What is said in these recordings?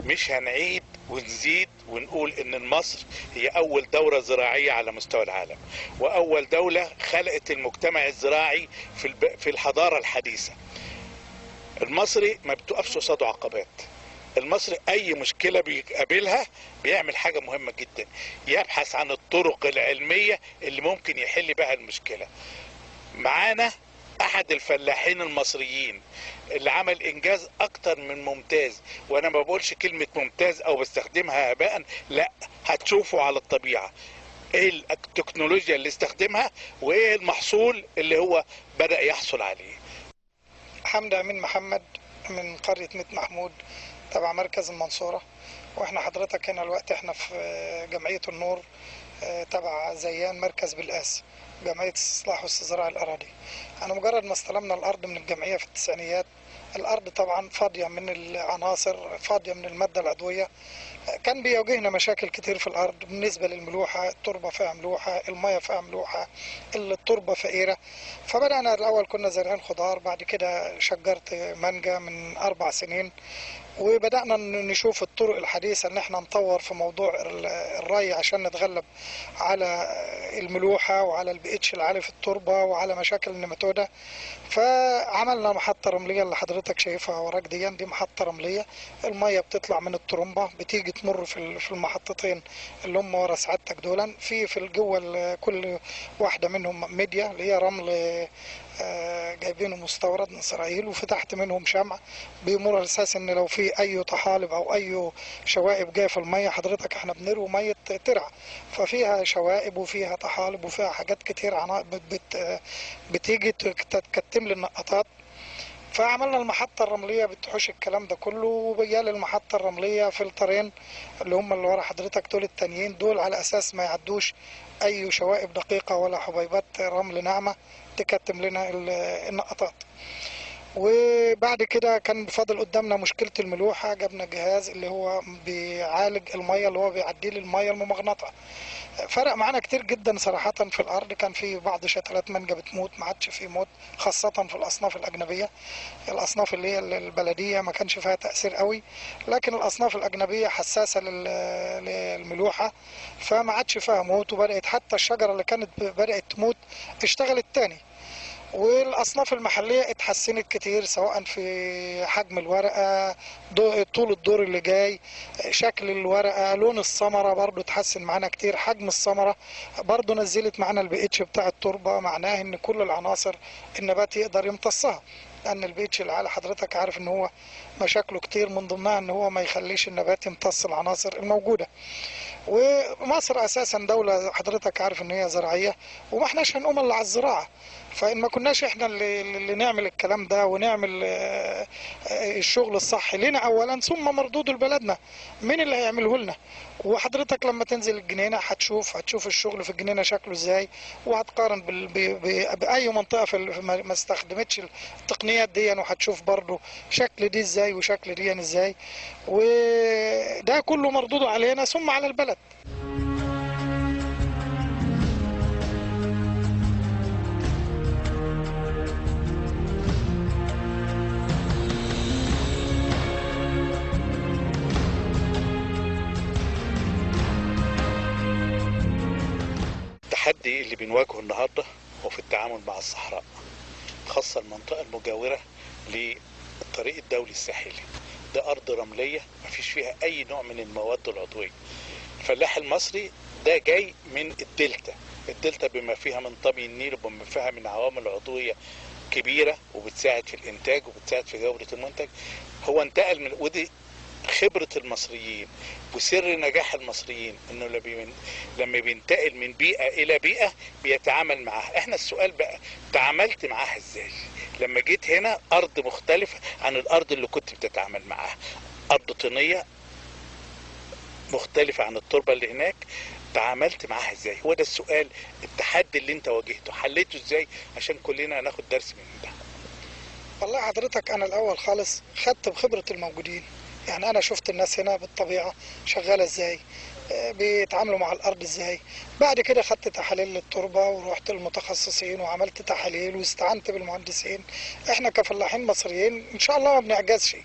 مش هنعيد ونزيد ونقول ان مصر هي اول دولة زراعية على مستوى العالم واول دولة خلقت المجتمع الزراعي في الب... في الحضارة الحديثة المصري ما بتقفش قصاده عقبات المصري اي مشكلة بيقابلها بيعمل حاجة مهمة جدا يبحث عن الطرق العلمية اللي ممكن يحل بها المشكلة معانا احد الفلاحين المصريين اللي عمل انجاز اكتر من ممتاز وانا ما بقولش كلمة ممتاز او بستخدمها هباء لا هتشوفوا على الطبيعة ايه التكنولوجيا اللي استخدمها وايه المحصول اللي هو بدأ يحصل عليه حمد امين محمد من قرية ميت محمود تبع مركز المنصورة واحنا حضرتك هنا الوقت احنا في جمعية النور تبع زيان مركز بالقاس جمعية استصلاح واستصدار الأراضي أنا مجرد ما استلمنا الأرض من الجمعية في التسعينيات الأرض طبعا فاضية من العناصر فاضية من المادة العضوية كان بيواجهنا مشاكل كتير في الأرض بالنسبة للملوحة التربة فيها ملوحة المية فيها ملوحة التربة فقيرة فبدأنا الأول كنا زارعين خضار بعد كده شجرت مانجا من أربع سنين وبدأنا نشوف الطرق الحديثة ان احنا نطور في موضوع الري عشان نتغلب على الملوحة وعلى البي اتش العالي في التربة وعلى مشاكل النماتودة فعملنا محطة رملية اللي حضرتك شايفها وراك دي دي محطة رملية المية بتطلع من الترمبة بتيجي تمر في في المحطتين اللي هم ورا سعادتك دولا في في جوه كل واحدة منهم ميديا اللي هي رمل جايبينه مستورد من اسرائيل وفي تحت منهم شمع بيمر على اساس ان لو في اي طحالب او اي شوائب جايه في الميه حضرتك احنا بنروي ميه ترع ففيها شوائب وفيها طحالب وفيها حاجات كتير بت بتيجي تكتم لي النقطات فعملنا المحطة الرملية بتحوش الكلام ده كله وبيال المحطة الرملية فلترين اللي هم اللي ورا حضرتك دول التانيين دول على أساس ما يعدوش أي شوائب دقيقة ولا حبيبات رمل ناعمة تكتم لنا النقطات وبعد كده كان فاضل قدامنا مشكلة الملوحة جبنا جهاز اللي هو بيعالج المية اللي هو بيعدي لي المية الممغنطة فرق معانا كتير جدا صراحة في الأرض كان في بعض شتلات مانجا بتموت ما عادش في موت خاصة في الأصناف الأجنبية الأصناف اللي هي البلدية ما كانش فيها تأثير قوي لكن الأصناف الأجنبية حساسة للملوحة فما عادش فيها موت وبدأت حتى الشجرة اللي كانت بدأت تموت اشتغلت تاني والاصناف المحليه اتحسنت كتير سواء في حجم الورقه طول الدور اللي جاي شكل الورقه لون الثمره برضو اتحسن معانا كتير حجم الثمره برضو نزلت معانا البي اتش بتاع التربه معناه ان كل العناصر النبات يقدر يمتصها لان البي اتش العالي حضرتك عارف ان هو مشاكله كتير من ضمنها ان هو ما يخليش النبات يمتص العناصر الموجوده ومصر اساسا دوله حضرتك عارف ان هي زراعيه وما احناش هنقوم الا على الزراعه فان ما كناش احنا اللي, اللي نعمل الكلام ده ونعمل الشغل الصح لنا اولا ثم مردوده لبلدنا مين اللي هيعمله لنا وحضرتك لما تنزل الجنينه هتشوف هتشوف الشغل في الجنينه شكله ازاي وهتقارن باي منطقه في ما استخدمتش التقنيات دي وهتشوف برضو شكل دي ازاي وشكل دي ازاي وده كله مردوده علينا ثم على البلد التحدي اللي بنواجهه النهارده هو في التعامل مع الصحراء خاصة المنطقة المجاورة للطريق الدولي الساحلي ده أرض رملية مفيش فيها أي نوع من المواد العضوية الفلاح المصري ده جاي من الدلتا الدلتا بما فيها من طمي النيل وبما فيها من عوامل عضوية كبيرة وبتساعد في الإنتاج وبتساعد في جودة المنتج هو انتقل من ودي خبرة المصريين وسر نجاح المصريين انه لما بينتقل من بيئة الى بيئة بيتعامل معاها احنا السؤال بقى تعاملت معاها ازاي لما جيت هنا ارض مختلفة عن الارض اللي كنت بتتعامل معاها ارض طينية مختلفة عن التربة اللي هناك تعاملت معاها ازاي هو ده السؤال التحدي اللي انت واجهته حليته ازاي عشان كلنا ناخد درس من ده والله حضرتك انا الاول خالص خدت بخبرة الموجودين يعني انا شفت الناس هنا بالطبيعه شغاله ازاي بيتعاملوا مع الارض ازاي بعد كده خدت تحاليل للتربه ورحت للمتخصصين وعملت تحاليل واستعنت بالمهندسين احنا كفلاحين مصريين ان شاء الله ما بنعجزش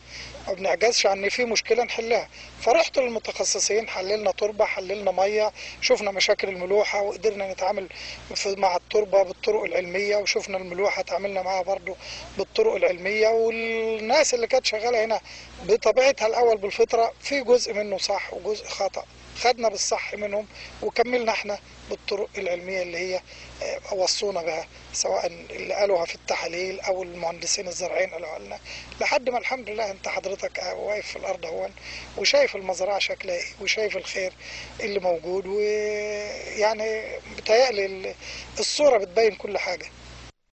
ما بنعجزش عن ان في مشكله نحلها فرحت للمتخصصين حللنا تربه حللنا ميه شفنا مشاكل الملوحه وقدرنا نتعامل في- مع التربه بالطرق العلميه وشفنا الملوحه تعاملنا معاها برضو بالطرق العلميه والناس اللي كانت شغاله هنا بطبيعتها الاول بالفطره في جزء منه صح وجزء خطا خدنا بالصح منهم وكملنا احنا بالطرق العلميه اللي هي آه، وصونا بها سواء اللي قالوها في التحاليل او المهندسين الزراعيين قالوها لنا لحد ما الحمد لله انت حضرتك آه، واقف في الارض اهون وشايف المزرعه شكلها ايه وشايف الخير اللي موجود ويعني بتهيألي ال- الصوره بتبين كل حاجه